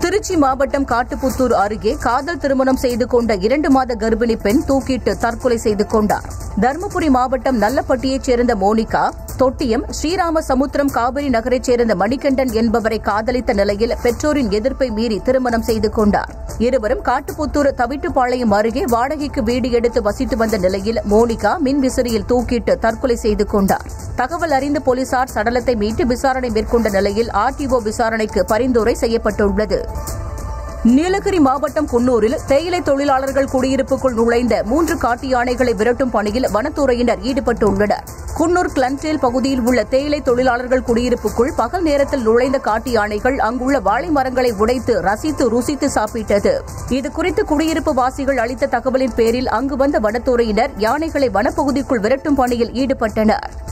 திருச்சி மாவட்டம் காட்டுப்புத்தூர் அருகே காதல் திருமணம் செய்து கொண்ட இரண்டு மாத கர்ப்பிணி பெண் தூக்கிட்டு தற்கொலை செய்து கொண்டார் தருமபுரி மாவட்டம் நல்லப்பட்டியைச் சேர்ந்த மோனிகா தொட்டியம் ஸ்ரீராம சமுத்திரம் காவிரி நகரைச் சேர்ந்த மணிகண்டன் என்பவரை காதலித்த நிலையில் பெற்றோரின் எதிர்ப்பை மீறி திருமணம் செய்து கொண்டார் இருவரும் காட்டுப்புத்தூர் தவிட்டுப்பாளையம் அருகே வாடகைக்கு வீடு எடுத்து வசித்து வந்த நிலையில் மோனிகா மின் விசிறியில் தூக்கிட்டு தற்கொலை செய்து கொண்டார் தகவல் அறிந்த போலீசார் சடலத்தை மீட்டு விசாரணை மேற்கொண்ட நிலையில் ஆர்டிஓ விசாரணைக்கு பரிந்துரை செய்யப்பட்டுள்ளது நீலகிரி மாவட்டம் குன்னூரில் தேயிலை தொழிலாளர்கள் குடியிருப்புக்குள் நுழைந்த மூன்று காட்டு யானைகளை விரட்டும் பணியில் வனத்துறையினர் ஈடுபட்டுள்ளனர் குன்னூர் கிளன்டேல் பகுதியில் உள்ள தேயிலை தொழிலாளர்கள் குடியிருப்புக்குள் பகல் நேரத்தில் நுழைந்த காட்டு யானைகள் அங்குள்ள வாழை மரங்களை உடைத்து ரசித்து ருசித்து சாப்பிட்டது இதுகுறித்து குடியிருப்பு வாசிகள் அளித்த தகவலின் பேரில் அங்கு வந்த வனத்துறையினர் யானைகளை வனப்பகுதிக்குள் விரட்டும் பணியில் ஈடுபட்டனர்